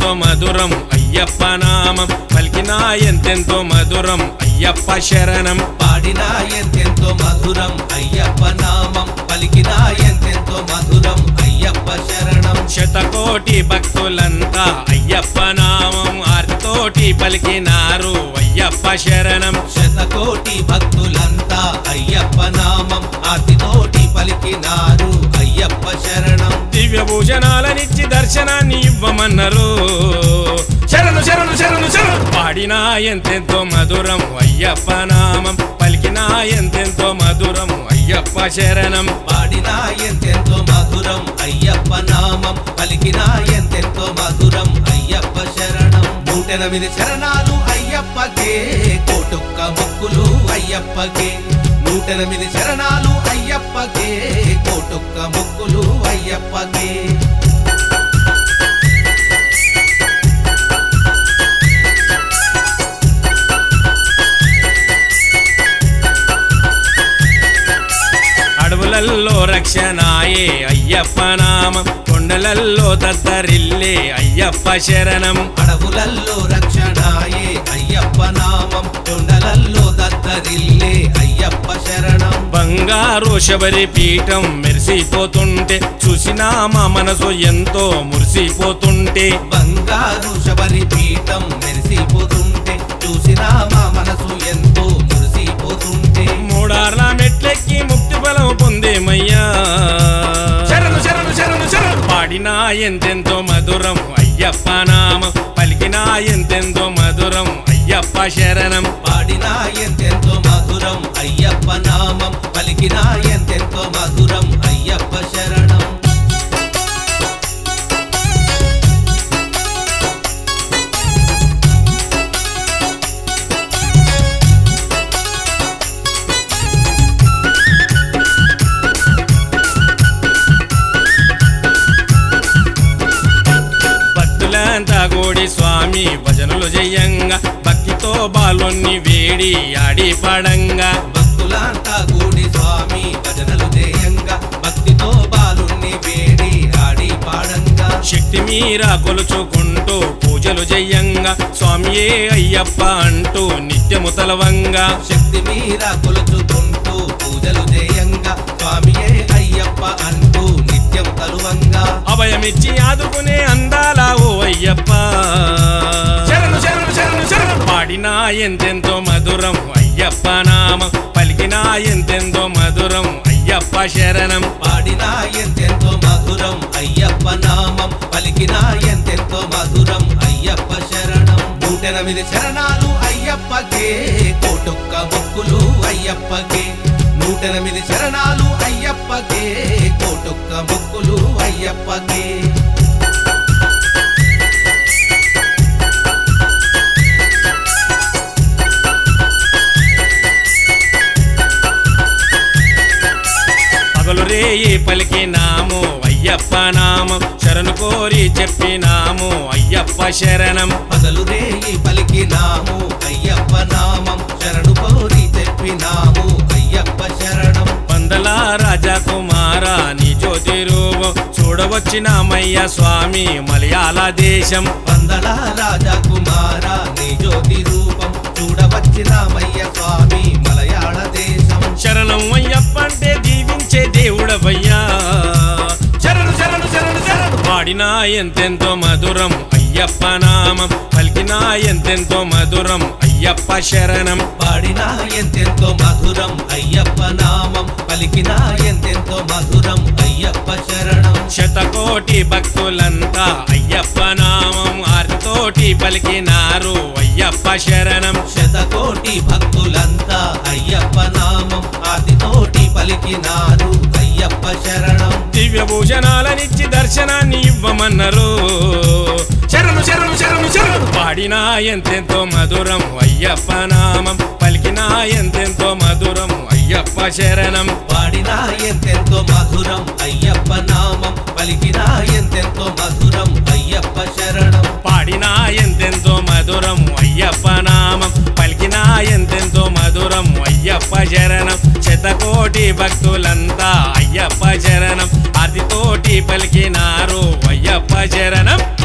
ఎంతెంతో మధురం అయ్యప్ప నామం పలికినా ఎంతెంతో మధురం అయ్యప్ప శరణం పాడినా ఎంతెంతో మధురం అయ్యప్ప నామం పలికినా ఎంతెంతో మధురం అయ్యప్ప శరణం శతకోటి భక్తులంతా అయ్యప్ప నామం ఆర్తోటి పలికినారు అయ్యప్ప శరణం శతకోటి భక్తులంతా అయ్యప్ప నామం ఆతితోటి పలికినారు అయ్యప్ప శరణం దివ్య భూషణాలనిచ్చి దర్శనాన్ని ఇవ్వమన్నారు శరణు శరణు శరణు శరణు పాడినా ఎంతెంతో మధురం అయ్యప్ప నామం పలికినా ఎంతెంతో మధురం అయ్యప్ప శరణం పాడినా ఎంతెంతో మధురం అయ్యప్ప నామం పలికినా ఎంతెంతో మధురం అయ్యప్ప శరణం నూటెనిమిది శరణాలు అయ్యప్పకే కోటొక్క మొక్కులు అయ్యప్పకే నూటెనిమిది శరణాలు అయ్యప్పకే కోటొక్క మొక్కులు అయ్యప్పకే అడవులల్లో రక్షణాయే అయ్యప్ప నామం కొండలల్లో దద్దరిల్లే అయ్యప్ప శరణం అడవులల్లో రక్షణాయే అయ్యప్ప నామం కొండలల్లో దత్తరిల్లే అయ్యప్ప శరణం బంగారు శబరి పీఠం మెరిసిపోతుంటే చూసినా మా మనసు ఎంతో మురిసిపోతుంటే బంగారు శబరి పీఠం మెరిసిపోతుంటే చూసినా మా మనసు ఎంతో మురిసిపోతుంటే మూడార్ల మెట్లెక్కి ముక్తి ఫలం పొందేమయ్యా శరణు శరణు శరణు శరణు పాడినా ఎంతెంతో మధురం అయ్యప్ప నామం పలికినా ఎంతెంతో మధురం అయ్యప్ప శరణం పాడినా ఎంతెంతో మధురం అయ్యప్ప నామం పలికినా ఎంతెంతో మధురం అయ్యప్ప శరణం భక్తులంతా గోడి స్వామి భజనలు జయంగా భక్తితో బాలుని వేడి ఆడి పడంగా భక్తులంతా గూడి స్వామి భజనలు చేయంగా భక్తితో బాలుణ్ణి వేడి ఆడి పాడంగా శక్తి మీరా కొలుచుకుంటూ పూజలు జయంగా స్వామియే అయ్యప్ప అంటూ నిత్యము తలవంగా శక్తి మీర కొలుచుకుంటూ పూజలు చేయంగా స్వామియే అయ్యప్ప అంటూ నిత్యం తలువంగా అభయమిచ్చి ఆదుకునే అందాల ఓ అయ్యప్ప శరణు శరణు శరణు శరణు పాడినా ఎంతెంతో మధురం అయ్యప్ప నామం పలికినా ఎంతెంతో మధురం అయ్యప్ప శరణం పాడినా ఎంతెంతో మధురం అయ్యప్ప నామం పలికినా ఎంతెంతో మధురం అయ్యప్ప శరణం నూటెనిమిది శరణాలు అయ్యప్పకే కోటొక్క మొక్కులు అయ్యప్పకే నూటెనిమిది శరణాలు అయ్యప్పకే కోటొక్క మొక్కులు అయ్యప్పకే పగలు రేయి పలికినాము అయ్యప్ప నామం శరణు కోరి చెప్పినాము అయ్యప్ప శరణం పగలు రేయి పలికినాము అయ్యప్ప నామం శరణు కోరి చెప్పినాము అయ్యప్ప శరణం వందల రాజా కుమార నీ జ్యోతి రూపం చూడవచ్చినామయ్య స్వామి మలయాళ దేశం వందల రాజా కుమార నీ జ్యోతి రూపం చూడవచ్చినామయ్య స్వామి మలయాళ దేశం శరణం అయ్యప్ప అంటే దీవించే దేవుడవయ్యా శరణు శరణు శరణు శరణు పాడినా ఎంతెంతో మధురం అయ్యప్ప నామం పలికినా ఎంతెంతో మధురం అయ్యప్ప శరణం పాడినా ఎంతెంతో మధురం అయ్యప్ప నామం పలికినా ఎంతెంతో మధురం అయ్యప్ప శరణం శతకోటి భక్తులంతా అయ్యప్ప నామం ఆర్తోటి పలికినారు అయ్యప్ప శరణం శతకోటి భక్తులంతా అయ్యప్ప నామం ఆదితోటి పలికినారు అయ్యప్ప శరణం దివ్య భూషణాలనిచ్చి దర్శనాన్ని ఇవ్వమన్నారు శరణు శరణు శరణు శరణు పాడినా ఎంతెంతో మధురం అయ్యప్ప నామం పలికినా ఎంతెంతో మధురం అయ్యప్ప శరణం పాడినా ఎంతెంతో మధురం అయ్యప్ప నామం పలికినా ఎంతెంతో మధురం అయ్యప్ప శరణం పాడినా ఎంతెంతో మధురం అయ్యప్ప నామం పలికినా ఎంతెంతో మధురం అయ్యప్ప శరణం శతకోటి భక్తులంతా అయ్యప్ప శరణం అతితోటి పలికినారు అయ్యప్ప శరణం